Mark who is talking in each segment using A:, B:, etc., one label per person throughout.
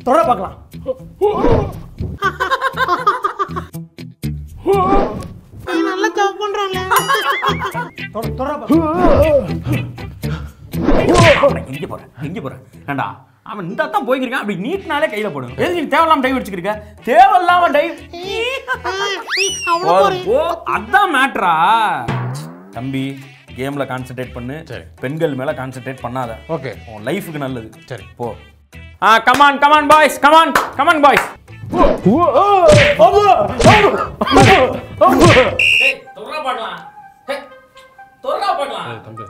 A: தொட பார்க்கலாம்
B: நல்லா தப்பு பண்றான்ல
A: தொட தொட பார்க்கலாம்
C: எங்க போற எங்க போற ஏண்டா அவன் இந்த தான் போய்க்கிருக்கான் அப்படி நீட்னாலே கையில போடும் எதுக்கு நீ தேவையில்லாம டைவ் அடிச்சுக்கிருக்க தேவையில்லாம டைவ்
B: அவ்வளோ
C: ஓ அதான் மேட்ரா தம்பி கேம்ல கான்சென்ட்ரேட் பண்ணு
D: சரி.
C: பெண்கள் மேல கான்சென்ட்ரேட் பண்ணாத
D: ஓகே
C: உன் லைஃபுக்கு நல்லது
D: சரி.
C: போ ஆ come on come on boys come on come on boys
D: தம்பி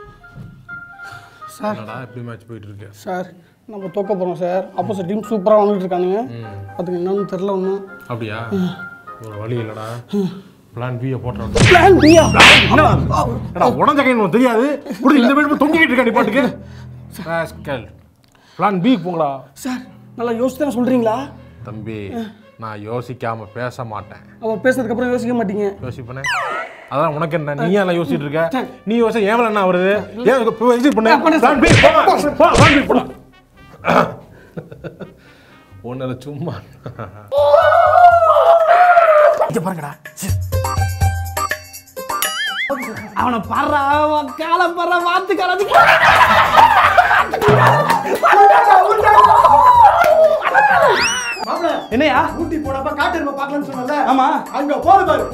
A: சார்
D: என்னடா எப்படி மேட்ச் போயிட்டு இருக்கு
A: சார் நம்ம தோக்க போகிறோம் சார் ஆப்போசிட் டீம் சூப்பராக வந்துட்டு இருக்கானுங்க அதுக்கு என்னன்னு தெரில ஒன்றும்
D: அப்படியா ஒரு வழி இல்லடா பிளான் பியை போட்டுறோம்
A: பிளான் பியா
D: என்னடா உடஞ்ச கை உனக்கு தெரியாது இப்படி இந்த வீடு தொங்கிக்கிட்டு இருக்கா நீ பாட்டுக்கு ராஸ்கல் பிளான் பி போங்கடா
A: சார் நல்லா யோசிச்சு தானே சொல்கிறீங்களா
D: தம்பி நான் யோசிக்காம பேச மாட்டேன்
A: அவன் பேசுனதுக்கப்புறம் யோசிக்க மாட்டீங்க
D: யோசிப்பனே அதான் உனக்கு என்ன நீ ஏன் யோசிச்சுட்டு இருக்க நீ யோசி ஏன் என்ன வருது ஏன் இப்போ எக்ஸிட் பண்ண பிளான் பி போ போ பிளான் பி போடா ஒன்றில் சும்மா
C: இங்க பாருங்கடா
A: அவனை பர்றா அவன் காலம் பர்றா வாத்து காலம் என்னையா ஊட்டி போனப்ப காட்டு பார்க்கலாம்னு சொன்னல ஆமா அங்க போது பாரு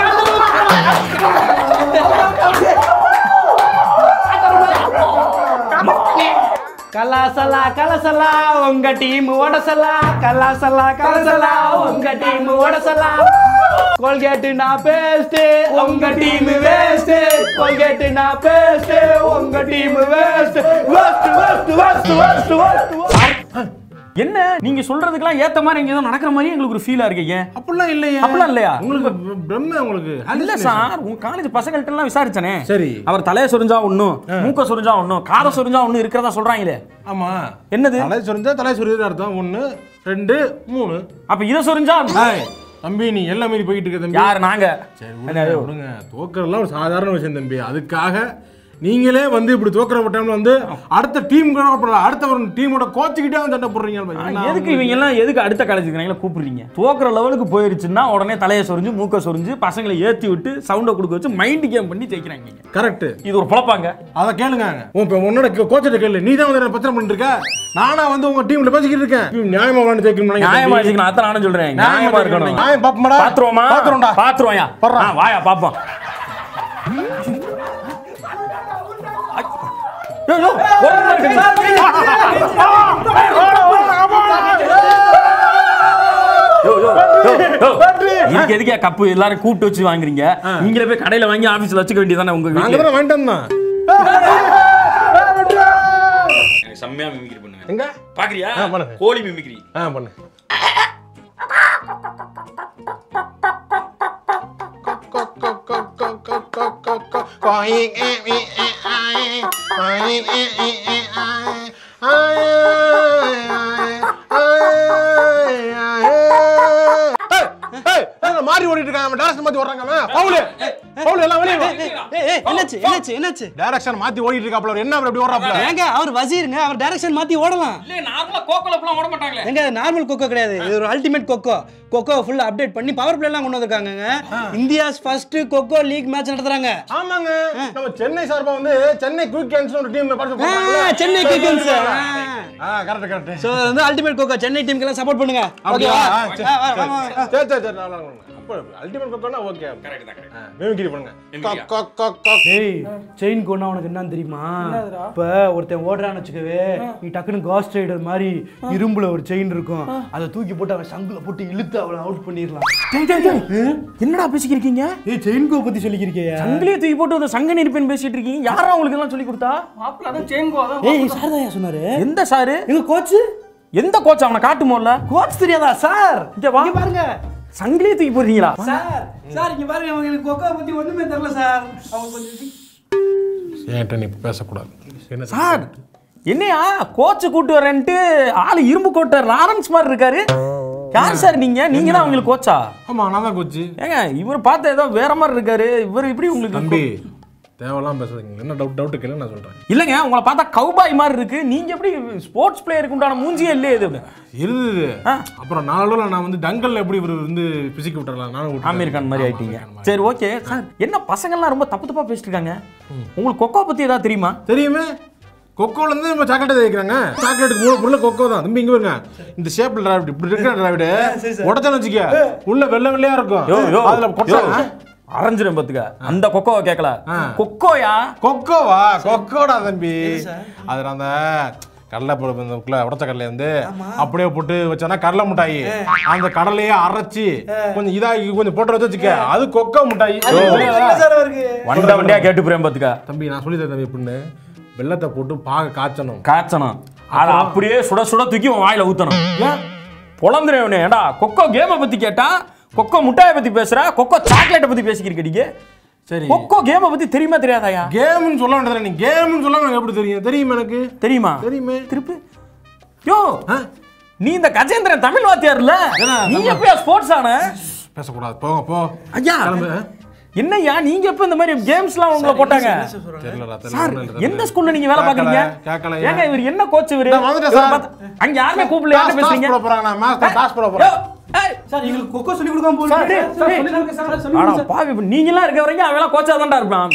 A: கலாசலா கலசலா உங்க டீம் ஓடசலா கலாசலா கலசலா உங்க டீம் ஓடசலா கோல்கேட் நான் பேஸ்ட் உங்க டீம் வேஸ்ட் கோல்கேட் நான் பேஸ்ட் உங்க team waste waste waste waste waste waste
C: என்ன நீங்க சொல்றதுக்கெல்லாம் ஏத்த மாதிரி இங்க ஏதோ நடக்கிற மாதிரி எங்களுக்கு ஒரு ஃபீலா இருக்கு ஏன்
D: அப்படிலாம் இல்லையா
C: அப்படிலாம் இல்லையா?
D: உங்களுக்கு பிரம்ம உங்களுக்கு
C: இல்ல சார் உங்க காலேஜ் பசங்கள்ட்ட எல்லாம் விசாரிச்சனே
D: சரி.
C: அவர் தலைய சொரிஞ்சா ஒண்ணும் மூக்க சொரிஞ்சா ஒண்ணும் காதை சொரிஞ்சா ஒண்ணும் இருக்கிறதா சொல்றாங்களே
D: ஆமா
C: என்னது
D: தலை சொரிஞ்சா தலை சொரியுது அர்த்தம் ஒன்று ரெண்டு மூணு
C: அப்ப இத சொரிஞ்சா
D: ஹாய் தம்பி நீ எல்லாம் மீறி போயிட்டு இருக்க தம்பி
C: யார் நாங்க
D: சரி விடுங்க விடுங்க தோக்கறதுலாம் ஒரு சாதாரண விஷயம் தம்பி அதுக்காக நீங்களே வந்து இப்படி தோக்குற டைம்ல வந்து அடுத்த டீம் அடுத்த ஒரு டீமோட கோச்சுக்கிட்டே வந்து சண்டை போடுறீங்க என்ன
C: எதுக்கு இவங்க எல்லாம் எதுக்கு அடுத்த காலேஜுக்கு கூப்பிடுறீங்க தோக்குற லெவலுக்கு போயிருச்சுன்னா உடனே தலையை சொரிஞ்சு மூக்க சொரிஞ்சு பசங்களை ஏத்தி விட்டு சவுண்டை கொடுக்க வச்சு மைண்ட் கேம் பண்ணி ஜெயிக்கிறாங்க இங்க.
D: கரெக்ட்
C: இது ஒரு பொழப்பாங்க
D: அதை கேளுங்க உன் இப்ப உன்னோட கோச்சிட்ட கேளு நீ தான் வந்து என்ன பிரச்சனை பண்ணிட்டு இருக்க நானா வந்து உங்க டீம்ல பேசிக்கிட்டு இருக்கேன் நீ நியாயமா விளையாண்டு ஜெயிக்கணும்
C: நியாயமா வச்சுக்கணும் அதான் நானும் சொல்றேன் நியாயமா இருக்கணும்
D: நியாயம் பாப்போமாடா?
C: பாத்துருவோமா
D: பாத்துருவோம்டா.
C: பாத்துருவோம்யா
D: பர்றா.
C: ஆ, வாயா பாப்போம் யோ, யோ, ஒரு நிமிஷம் இருக்கு. யோ, யோ, யோ, யோ. இதுக்கு எதுக்கே கப்பு எல்லாரும் கூப்பிட்டு வச்சு வாங்குறீங்க நீங்களே போய் கடையில வாங்கி ஆபீஸ்ல வச்சுக்க வேண்டியதானே உங்க
D: நாங்க
C: வீட்டுல
D: தானே வாங்கிட்டு வந்தோம்
C: எனக்கு செம்மையா மிமிக்ரி பண்ணுவேன்
D: எங்க
C: பாக்குறியா
D: ஆ, பண்ணுங்க.
C: கோழி மிமிக்ரி
D: ஆ பண்ணு மாறி ஓடிட்டு இருக்காங்க டைரக்ஷன் மாத்தி ஓடுறாங்க அவன் பவுல் பவுல் எல்லாம் வெளியே வா.
E: என்னாச்சு என்னாச்சு என்னாச்சு
D: டைரக்ஷன் மாத்தி ஓடிட்டு இருக்காப்ல அவர் என்ன அவர் அப்படி ஓடுறாப்ல
E: ஏங்க அவர் வசீருங்க அவர் டைரக்ஷன் மாத்தி ஓடலாம்
C: இல்ல நார்மலா கோகோலப்லாம் ஓட மாட்டாங்களே
E: எங்க நார்மல் கொக்கோ கிடையாது இது ஒரு அல்டிமேட் கொக்கோ கொக்கோ ஃபுல்லா அப்டேட் பண்ணி பவர் பிளே எல்லாம் கொண்டு வந்திருக்காங்க India's first kho kho league match நடத்துறாங்க
D: ஆமாங்க நம்ம சென்னை சார்பா வந்து சென்னை குயிக் கேன்ஸ் ஒரு டீம் பார்த்து
E: ஆ, சென்னை கிங்ஸ்
D: ஆ கரெக்ட் கரெக்ட்
E: சோ வந்து அல்டிமேட் கொக்கோ சென்னை டீமுக்கு எல்லாம் சப்போர்ட் பண்ணுங்க
D: அப்படியா
E: ஓகேவா
D: ஆ, சரி,
E: ஆ, வா, வா, வா, வா.
D: சரி சரி சரி நல்லா பண்ணுங்க அப்போ அல்டிமேட் கொக்கோனா ஓகே
C: கரெக்ட் தான் கரெக்ட்
D: மிமிக்ரி பண்ணுங்க
C: மிமிக்ரியா?
D: கொக், கொக், கொக்.
E: டேய் செயின் கொண்டா உனக்கு என்னன்னு தெரியுமா இப்ப ஒருத்தன் ஓடுறான்னு வச்சுக்கவே நீ டக்குனு காஸ்ட் ரைடர் மாதிரி இரும்புல ஒரு செயின் இருக்கும் அதை தூக்கி போட்டு அவன் சங்குல போட்டு இழுத்து அவனை அவுட் பண்ணிடலாம்
C: டேய், டேய், டேய். என்னடா பேசிக்கிறீங்க
E: ஏய் செயின் கோ பத்தி சொல்லிக்கிறியா
C: சங்கிலியை தூக்கி போட்டு ஒரு சங்க நெருப்பேன் பேசிட்டு இருக்கீங்க யாரா உங்களுக்கு எல்லாம் சொல்லி கொடுத்தா
A: மாப்பிள்ள அதான் செயின் கோ அதான்
E: ஏய் சாரதாயா சொன்னாரு
C: எந்த சாரு
E: எங்க கோச்
C: எந்த கோச் அவனை காட்டுமோல்ல
E: கோச் தெரியாதா சார்
C: இங்க வா.
E: பாருங்க
C: சங்கிலியை தூக்கி போடுறீங்களா
E: சார் சார் இங்க பாருங்க அவங்க எனக்கு கொக்கோ பத்தி ஒண்ணுமே தெரியல சார் அவங்க கொஞ்சம்
D: என்கிட்ட நீ பேசக்கூடாது என்ன
C: சார் என்னையா கோச் கூட்டு வரேன்ட்டு ஆளு இரும்பு கோட்டை லாரன்ஸ் மாதிரி இருக்காரு யார் சார் நீங்க நீங்க தான் அவங்களுக்கு கோச்சா
D: ஆமா நான் தான் கோச்சு
C: ஏங்க இவர் பார்த்த ஏதோ வேற மாதிரி இருக்காரு இவர் இப்படி உங்களுக்கு
D: தம்பி தேவையெல்லாம் பேசுறதுங்க என்ன டவுட் டவுட் கேளு நான் சொல்றேன்
C: இல்லைங்க உங்களை பார்த்தா கவுபாய் மாதிரி இருக்கு நீங்க எப்படி ஸ்போர்ட்ஸ் பிளேயருக்கு உண்டான மூஞ்சியே இல்லையே இது
D: இருந்தது
C: ஆ.
D: அப்புறம் நாளோட நான் வந்து டங்கல்ல எப்படி இவர் வந்து பிசிக்கி விட்டுறலாம் நானும் விட்டுட்டேன்.
C: ஆமீர் கான் மாதிரி ஆயிட்டீங்க சரி ஓகே சார் என்ன பசங்கள்லாம் ரொம்ப தப்பு தப்பா பேசிட்டு இருக்காங்க உங்களுக்கு கொக்கோ பத்தி ஏதாவது தெரியுமா
D: தெரியுமே கொக்கோல இருந்து நம்ம சாக்லேட் தேய்க்கிறாங்க சாக்லேட்டுக்கு மூணு பொருள் கொக்கோ தான் தம்பி இங்க பாருங்க இந்த ஷேப்ல டிராவிட் இப்படி இருக்கிற டிராவிட் உடச்சான்னு வச்சுக்க உள்ள வெள்ளை வெள்ளையா இருக்கும்
C: யோ யோ
D: அதுல
C: யோ
D: கொட்டை
C: அரைஞ்சிரும் பத்துக்க அந்த கொக்கோவை கேட்கல கொக்கோயா
D: கொக்கோவா கொக்கோடா தம்பி அதுல அந்த கடலை பருப்புக்குள்ள உடச்ச கடலை வந்து அப்படியே போட்டு வச்சானா கடலை மிட்டாயி அந்த கடலையே அரைச்சி கொஞ்சம் இதாகி கொஞ்சம் போட்டு வச்சு வச்சுக்க அது கொக்கோ மிட்டாய்
E: சார் அவருக்கு
C: வண்ட வண்டியா கேட்டு போறேன் பத்துக்க
D: தம்பி நான் சொல்லி தம்பி எப்படின்னு வெள்ளத்தை போட்டு பாக காய்ச்சணும்
C: காய்ச்சணும் அதை அப்படியே சுட சுட தூக்கி உன் வாயில ஊத்தணும் பொழந்துருவனே ஏடா கொக்கோ கேமை பத்தி கேட்டா கொக்கோ முட்டாயை பத்தி பேசுற கொக்கோ சாக்லேட்டை பத்தி பேசிக்கிறீங்க
D: சரி
C: கொக்கோ கேமை பத்தி தெரியுமா தெரியாதாயா
D: கேம்னு சொல்ல வேண்டியது நீ கேம்னு சொல்ல எனக்கு எப்படி தெரியும் தெரியுமா எனக்கு
C: தெரியுமா
D: தெரியுமே
C: திருப்பி யோ
D: ஆ?
C: நீ இந்த கஜேந்திரன் தமிழ் வாத்தியார்ல நீ எப்பயா ஸ்போர்ட்ஸ் ஆன
D: பேசக்கூடாது போங்க போ
C: ஐயா
D: கிளம்பு.
C: என்னய்யா நீங்க எப்ப இந்த மாதிரி கேம்ஸ்லாம் உங்களை போட்டாங்க
D: தெரியலடா, தெரியல,
C: சார்
D: ஒண்ணும் இல்ல, தெரியல.
C: எந்த ஸ்கூல்ல நீங்க வேலை பாக்குறீங்க
D: கேட்கல,
C: ஏங்க இவர் என்ன கோச் இவரு
D: நான் வந்துட்டேன்
C: இவரை
D: சார்.
C: பார்த்து- அங்க யாருமே கூப்பிடல யார்ட்ட
D: டாஸ்
C: பேசுறீங்க
D: போட போறாங்க, நான் மேட்ச் தான் டாஸ் போட
C: யோ,
D: போறேன்.
C: ஏய்,
E: சார் எங்களுக்கு கொக்கோ சொல்லி கொடுக்காம போகுது
C: சார், டேய்,
E: சார்,
C: டேய்.
E: சொல்லி கொடுங்க சார், சொல்லி
C: ஆனா
E: கொடுங்க சார்.
C: பாவி இப்ப நீங்கலாம் இருக்க வரைக்கும் அவன் கோச்சா தான்டா இருப்பான்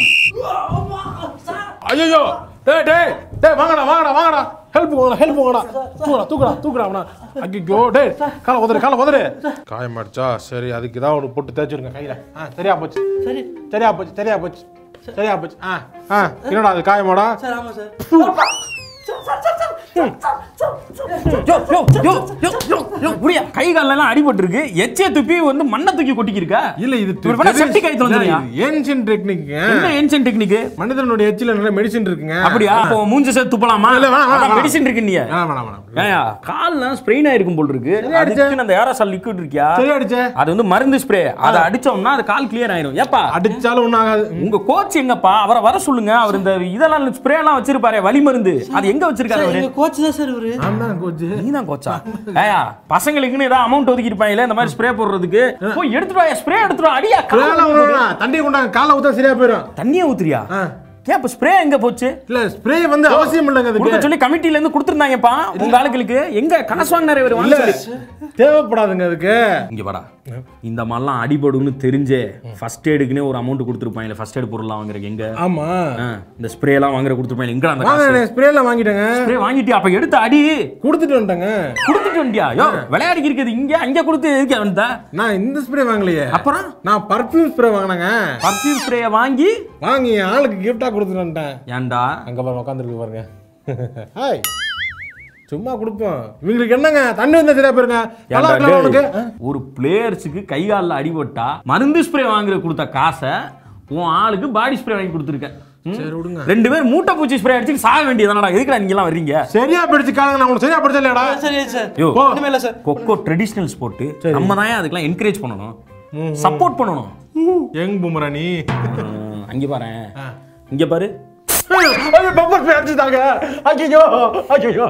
D: ஐயோ டேய் டேய் டேய் வாங்கடா வாங்கடா வாங்கடா ஹெல்ப் வாங்கடா ஹெல்ப் வாங்கடா தூக்குடா தூக்குடா தூக்குடா அவனா ஐயோ டேய் கால உதறு கால உதறு காயம் அடிச்சா சரி அதுக்கு ஏதாவது ஒன்று போட்டு தேய்ச்சிருங்க கையில ஆ சரியா போச்சு
E: சரி
D: சரியா போச்சு சரியா போச்சு சரியா போச்சு ஆ ஆ என்னடா அது காயமாடா
E: சார் ஆமா சார்
C: யோ யோ யோ யோ யோ யோ புரியா கை கால்ல எல்லாம் அடிபட்டு இருக்கு எச்சே துப்பி வந்து மண்ணை தூக்கி கொட்டிக்கிருக்க
D: இல்ல இது
C: இவர் வேணா septic ஆயிட்டு வந்துடுறியா?
D: ஏன்ஷியன் டெக்னிக்
C: என்ன ஏன்ஷியன் டெக்னிக்
D: மனிதனுடைய எச்சில நிறைய மெடிசின் இருக்குங்க
C: அப்படியா அப்போ மூஞ்சி சேர்த்து துப்பலாமா
D: இல்ல, வேணாம், வேணாம், வேணாம்.
C: மெடிசின் இருக்கு நீ
D: வேணாம் வேணாம் வேணாம்
C: ஏயா கால்லாம் ஸ்ப்ரெயின் ஆயிருக்கும் போல் இருக்கு அதுக்கு அந்த ஏரோசால் லிக்விட் இருக்கியா
D: சரி அடிச்சே
C: அது வந்து மருந்து ஸ்ப்ரே அதை அடிச்சோம்னா அது கால் கிளியர் ஆயிரும் ஏப்பா
D: அடிச்சாலும் ஒன்றும் ஆகாது
C: உங்க கோச் எங்கப்பா அவரை வர சொல்லுங்க அவர் இந்த இதெல்லாம் ஸ்ப்ரே எல்லாம் வச்சிருப்பாரு வலி மருந்து அது எங்க வச்சிருக்காரு அவரு
E: எங்க கோச் தான் சார் இவரு
D: நான் தான் கோச்சு
C: நீ தான் கோச்சா ஏயா பசங்களுக்குன்னு ஏதாவது அமௌண்ட் ஒதுக்கி இருப்பாங்களே இந்த மாதிரி ஸ்ப்ரே போடுறதுக்கு போய் எடுத்துட்டு வாயா ஸ்ப்ரே எடுத்துட்டு வா அடியா கால்
D: வேணாம்,
C: வலி போகுது.
D: வேணாம். தண்ணி கொண்டாங்க காலை ஊத்தா சரியா போயிடும்
C: தண்ணியை ஊத்துறியா
D: ஆ.
C: ஏன் இப்ப ஸ்ப்ரே எங்க போச்சு
D: இல்ல ஸ்ப்ரே வந்து அவசியம் இல்லைங்க
C: கொடுக்க
D: அதுக்கு
C: சொல்லி கமிட்டில இருந்து கொடுத்துருந்தாங்கப்பா உங்க ஆளுகளுக்கு எங்க காசு வாங்கினாரு இவர்
D: இல்ல
C: வாங்க சொல்லி
D: தேவைப்படாதுங்க அதுக்கு
C: இங்க வாடா இந்த மாதிரிலாம் அடிபடுன்னு தெரிஞ்சே ஃபர்ஸ்ட் எய்டுக்குனே ஒரு அமௌண்ட் கொடுத்துருப்பாங்க ஃபர்ஸ்ட் எய்டு பொருள்லாம் வாங்குறதுக்கு எங்க
D: ஆமா
C: ஆ, இந்த ஸ்ப்ரே எல்லாம் வாங்குற கொடுத்துருப்பாங்க எங்க அந்த
D: வாங்க
C: காசு
D: ஸ்ப்ரேல வாங்கிட்டேங்க
C: ஸ்ப்ரே வாங்கிட்டியா அப்ப எடுத்து அடி
D: கொடுத்துட்டு வந்துட்டேங்க
C: கொடுத்துட்டு வண்டியா யோ விளையாடி இருக்குது இங்க அங்க கொடுத்து எதுக்கு வந்தா
D: நான் இந்த ஸ்ப்ரே வாங்கலையே
C: அப்புறம்
D: நான் பர்ஃப்யூம் ஸ்ப்ரே வாங்கினேங்க
C: பர்ஃபியூம் ஸ்ப்ரேயை வாங்கி
D: வாங்கி என் ஆளுக்கு கிஃப்டா கொடுத்துட்டு வந்துட்டேன்
C: ஏன்டா
D: அங்க பாருங்க உட்காந்துருக்கு பாருங்க ஹாய் சும்மா கொடுப்போம் இவங்களுக்கு என்னங்க தண்ணி வந்தா சரியா போயிருங்க நல்லா
C: ஏன்டா
D: இருக்கலாம்
C: டேய்,
D: உனக்கு
C: ஒரு பிளேயர்ஸுக்கு கை காலில் அடிபட்டா மருந்து ஸ்ப்ரே வாங்குற கொடுத்த காசை உன் ஆளுக்கு பாடி ஸ்ப்ரே வாங்கி கொடுத்துருக்க ம்?
D: சரி விடுங்க
C: ரெண்டு பேர் மூட்டை பூச்சி ஸ்ப்ரே அடிச்சு சாக வேண்டியதானடா எதுக்குடா நீங்க எல்லாம் வர்றீங்க
D: சரியா படிச்சு காலங்க நான் உனக்கு சரியா படிச்சா இல்லையாடா
E: சரி சார்
C: யோ
E: இனிமே இல்ல சார்
C: கொக்கோ ட்ரெடிஷ்னல் ஸ்போர்ட் நம்ம தான் அதுக்கெல்லாம் என்கரேஜ் பண்ணணும் சப்போர்ட் பண்ணணும்
D: யங் புமரா நீ
C: ம், அங்க பாரு இங்க பாரு
D: பப்பர் ஸ்ப்ரே அடிச்சுட்டாங்க ஐயோ ஐயோ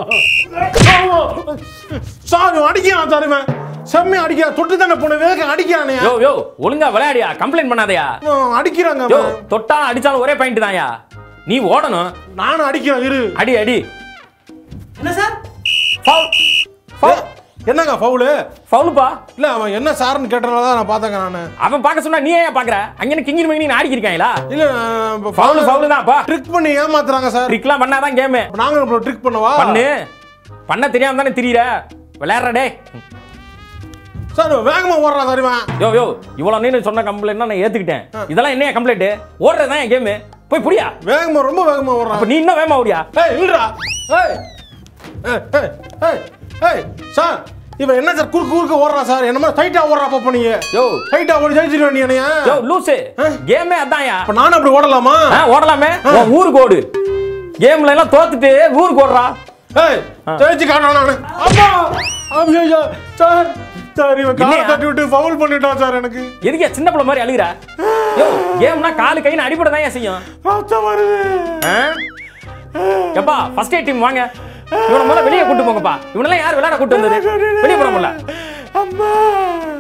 D: சாமி அடிக்கிறான் சாருமே செம்மையா அடிக்கிறான் தொட்டு தானே போன வேக அடிக்கிறானே
C: யோ யோ ஒழுங்கா விளையாடியா கம்ப்ளைண்ட் பண்ணாதயா
D: அவன் அடிக்கிறாங்க
C: யோ
D: அவன்.
C: தொட்டாலும் அடிச்சாலும் ஒரே பாயிண்ட் தான்யா நீ ஓடணும்
D: நானும் அடிக்கிறேன் இரு
C: அடி அடி
E: என்ன சார்
C: ஃபவுல் ஃபவுல்
D: என்னங்க ஃபவுலு
C: ஃபவுலுப்பா
D: இல்ல அவன் என்ன சார்னு கேட்டனால தான் நான் பார்த்தேங்க நானு
C: அவன் பார்க்க சொன்னா நீ ஏன் பாக்குற அங்க கிங்கின் மங்கி நீ ஆடிக்கிருக்காங்களா
D: இல்ல
C: ஃபவுல் ஃபவுல் தான்ப்பா
D: ட்ரிக் பண்ணி ஏமாத்துறாங்க சார்
C: ட்ரிக்லாம் பண்ணாதான் கேம்
D: அப்ப நாங்க இப்போ ட்ரிக் பண்ணவா
C: பண்ணு பண்ண தெரியாம தானே திரியற விளையாடுற டே
D: சார் வேகமா ஓடுறான் சார் இவன்
C: யோ யோ இவ்வளவு நீ சொன்ன கம்ப்ளைண்ட் நான் ஏத்துக்கிட்டேன் இதெல்லாம் என்னைய கம்ப்ளைண்ட் ஓடுறதுதான் என் கேம் போய் புரியா
D: வேகமா ரொம்ப வேகமா ஓடுறான்
C: அப்ப நீ இன்னும் வேமா ஓடியா
D: ஏய் இல்லடா ஏய் ஏய் ஏய் ஏய் ஏய் சார் இவன் என்ன சார் குறுக்கு குறுக்கு ஓடுறான் சார் என்ன மாதிரி டைட்டா ஓடுறா பாப்பா நீங்க
C: யோ
D: டைட்டா ஓடி ஜெயிச்சிருவ நீ என்னைய
C: யோ லூசு கேமே அதான்யா
D: அப்ப நானும் அப்படி ஓடலாமா
C: ஆ, ஓடலாமே உன் ஊருக்கு ஓடு கேம்ல எல்லாம் தோத்துட்டு ஊருக்கு ஓடுறா
D: ஏய் ஜெயிச்சு காட்டுறேன் நானு அம்மா ஐயோ சார் சார் இவன் காலை
C: என்னையா?
D: தட்டி விட்டு ஃபவுல் பண்ணிட்டான் சார் எனக்கு
C: எதுக்கே சின்ன பிள்ளை மாதிரி அழுகுற யோ கேம்னா காலு கைன்னு அடிபட தான் செய்யும்
D: ரத்தம் வருது
C: ஆ? எப்பா ஃபர்ஸ்ட் எய்ட் டீம் வாங்க இவனை முதல்ல வெளியே கூட்டு போங்கப்பா இவனெல்லாம் யார் விளையாட கூட்டு வந்தது வெளியே போற முடியல
D: அம்மா